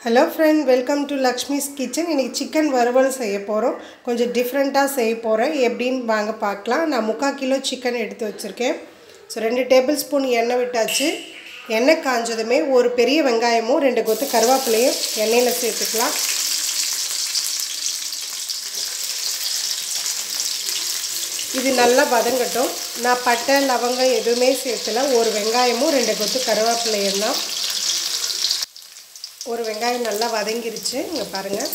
hello friend welcome to Lakshmi's kitchen இன்றைக்கி chicken வறுவல் செய்ய போகிறோம் கொஞ்சம் டிஃப்ரெண்ட்டாக செய்ய போகிறேன் எப்படின்னு வாங்க பார்க்கலாம் நான் முக்கால் கிலோ சிக்கன் எடுத்து வச்சுருக்கேன் ஸோ ரெண்டு டேபிள் ஸ்பூன் எண்ணெய் விட்டாச்சு எண்ணெய் காஞ்சதுமே ஒரு பெரிய வெங்காயமும் ரெண்டு கொத்து கருவேப்பிலையும் எண்ணெயில் சேர்த்துக்கலாம் இது நல்லா வதங்கட்டும் நான் பட்டை லவங்கம் எதுவுமே சேர்த்துல ஒரு வெங்காயமும் ரெண்டு கொத்து கருவேப்பிலையும் தான் ஒரு வெங்காயம் நல்லா வதங்கிருச்சு இங்கே பாருங்கள்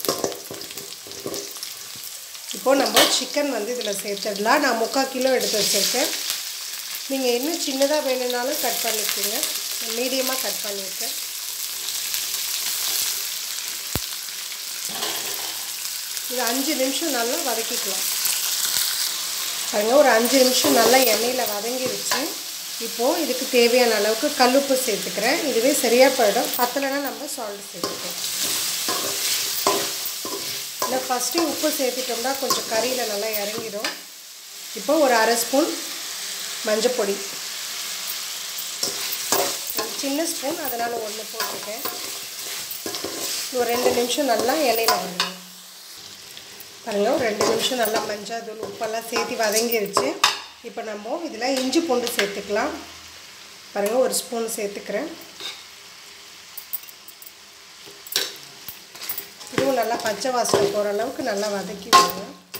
இப்போது நம்ம சிக்கன் வந்து இதில் சேர்த்துடலாம் நான் முக்கால் கிலோ எடுத்து வச்சுருக்கேன் நீங்கள் இன்னும் சின்னதாக வேணும்னாலும் கட் பண்ணிக்கோங்க மீடியமாக கட் பண்ணியிருக்கேன் இது அஞ்சு நிமிஷம் நல்லா வதக்கிக்கலாம் பாருங்கள் ஒரு அஞ்சு நிமிஷம் நல்லா எண்ணெயில் வதங்கிருச்சு இப்போது இதுக்கு தேவையான அளவுக்கு கல்லுப்பு சேர்த்துக்கிறேன் இதுவே சரியாக போயிடும் பத்தலைன்னா நம்ம சால்ட் சேர்த்துக்கிறோம் இல்லை ஃபஸ்ட்டு உப்பு சேர்த்துட்டோம்னா கொஞ்சம் கறியில் நல்லா இறங்கிடும் இப்போ ஒரு அரை ஸ்பூன் மஞ்சப்பொடி சின்ன ஸ்பூன் அதனால் ஒன்று போட்டுருக்கேன் ஒரு ரெண்டு நிமிஷம் நல்லா எண்ணெயில் வரணும் பாருங்கள் ஒரு ரெண்டு நிமிஷம் நல்லா மஞ்சள் தூள் உப்பெல்லாம் சேர்த்து வதங்கிருச்சு இப்போ நம்ம இதில் இஞ்சி பூண்டு சேர்த்துக்கலாம் பாருங்கள் ஒரு ஸ்பூன் சேர்த்துக்கிறேன் இதுவும் நல்லா பச்சை வாசனை போகிற அளவுக்கு நல்லா வதக்கி விடுங்க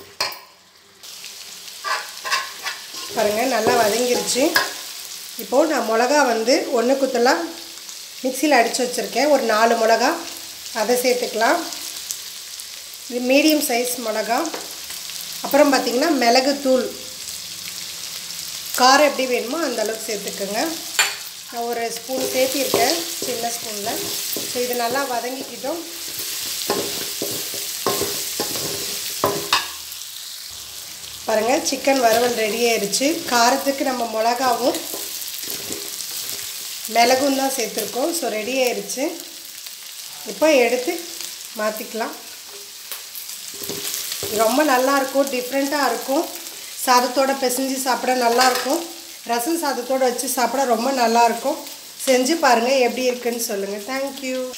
பாருங்கள் நல்லா வதங்கிருச்சு இப்போது நான் மிளகா வந்து ஒன்று குத்தலாம் மிக்சியில் அடித்து வச்சுருக்கேன் ஒரு நாலு மிளகா அதை சேர்த்துக்கலாம் இது மீடியம் சைஸ் மிளகா அப்புறம் பார்த்திங்கன்னா மிளகு தூள் காரம் எப்படி வேணுமோ அந்த அளவுக்கு சேர்த்துக்கோங்க நான் ஒரு ஸ்பூன் சேர்த்திருக்கேன் சின்ன ஸ்பூனில் ஸோ இது நல்லா வதங்கிக்கிட்டோம் பாருங்கள் சிக்கன் வறுவல் ரெடி ஆயிடுச்சு காரத்துக்கு நம்ம மிளகாவும் மிளகும் தான் சேர்த்துருக்கோம் ஸோ ரெடி ஆயிடுச்சு இப்போ எடுத்து மாற்றிக்கலாம் ரொம்ப நல்லாயிருக்கும் டிஃப்ரெண்ட்டாக இருக்கும் சாதத்தோடு பிசைஞ்சு சாப்பிட நல்லாயிருக்கும் ரசம் சாதத்தோடு வச்சு சாப்பிட ரொம்ப நல்லாயிருக்கும் செஞ்சு பாருங்கள் எப்படி இருக்குன்னு சொல்லுங்கள் தேங்க்யூ